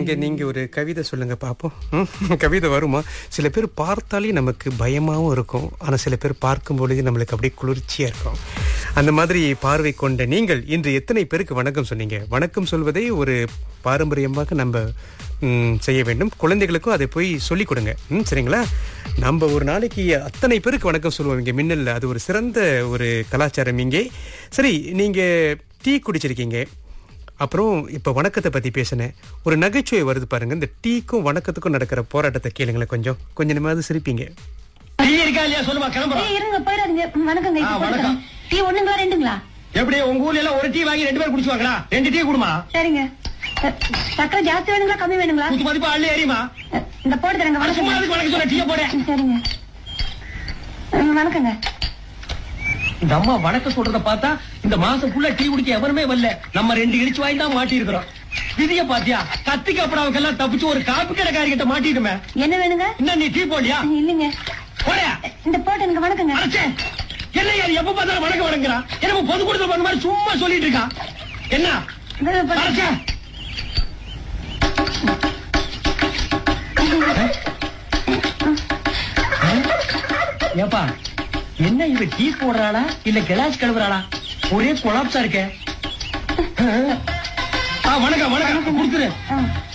இங்க நீங்க ஒரு கவிதை சொல்லுங்க பாப்போம் ம், கவிதை வருமா சில பேர் பார்த்தாலே நமக்கு பயமாவும் இருக்கும் ஆனா சில பேர் பார்க்கும் பொழுது நம்மளுக்கு அப்படியே குளிர்ச்சியா இருக்கும் அந்த மாதிரி பார்வை கொண்ட நீங்கள் இன்று எத்தனை பேருக்கு வணக்கம் சொன்னீங்க வணக்கம் சொல்வதை ஒரு பாரம்பரியமாக நம்ம ம், செய்ய வேண்டும் குழந்தைகளுக்கும் அதை போய் சொல்லிக் கொடுங்க ம், சரிங்களா நம்ம ஒரு நாளைக்கு அத்தனை பேருக்கு வணக்கம் சொல்லுவோம் இங்க மின்னல்ல அது ஒரு சிறந்த ஒரு கலாச்சாரம் இங்கே சரி நீங்க டீ குடிச்சிருக்கீங்க அப்புறம் இப்ப வணக்கத்தை பத்தி பேசினேன் ஒரு நகைச்சுவை வருது பாருங்க இந்த டீக்கும் வணக்கத்துக்கும் நடக்கிற போராட்டத்தை கேளுங்களேன் கொஞ்சம் கொஞ்ச நிமிடம் சிரிப்பீங்க டீ இருக்கா இல்லையா சொல்லுமா கிளம்புறோம் ஏய், இருங்க போயிடாதீங்க வணக்கங்க ஆ, இப்ப வணக்கம். போட்டுக்கிறேன். டீ ஒண்ணுங்களா ரெண்டுங்களா எப்படி உங்க ஊர்ல எல்லாம் ஒரு டீ வாங்கி ரெண்டு பேர் குடிச்சுவாங்களா ரெண்டு டீ குடுமா சரிங்க அஹ், சக்கரை ஜாஸ்தி வேணுங்களா கம்மி வேணுங்களா குத்து மதிப்பா அள்ளி ஏறிமா அஹ், இந்த போட்டு தரேங்க சும்மா வணக்கங்க அதுக்கு வணக்கம் சொல்ல டீய போட சரிங்க ம், வணக்கங்க இந்த அம்மா வணக்கம் சொல்றத பார்த்தா இந்த மாசம் ஃபுல்லா டீ குடிக்க எவருமே வரல நம்ம ரெண்டு இடிச்சு வாங்கி தான் மாட்டி இருக்கிறோம் விதிய பாத்தியா கத்திக்கு அப்புறம் எல்லாம் தப்பிச்சு ஒரு காப்பி கடைக்காரி கிட்ட மாட்டிடுமே என்ன வேணுங்க என்ன நீ டீ போடலையா இல்லைங்க போடா இந்த போட்டு எனக்கு வணக்கங்க அரைச்சே என்ன யார் எப்ப பார்த்தாலும் வணக்கம் வணங்குறான் என்ன பொது கொடுத்து பண்ண மாதிரி சும்மா சொல்லிட்டு இருக்கான் என்ன இந்த போட்டு- அரைச்சே ஏப்பா என்ன இவ டீ போடுறாளா இல்ல கிளாஸ் கழுவுறாளா ஒரே கொலாப்ஸா இருக்கே ஆ, வணக்கம் வணக்கம் கொடுத்துரு ஆ,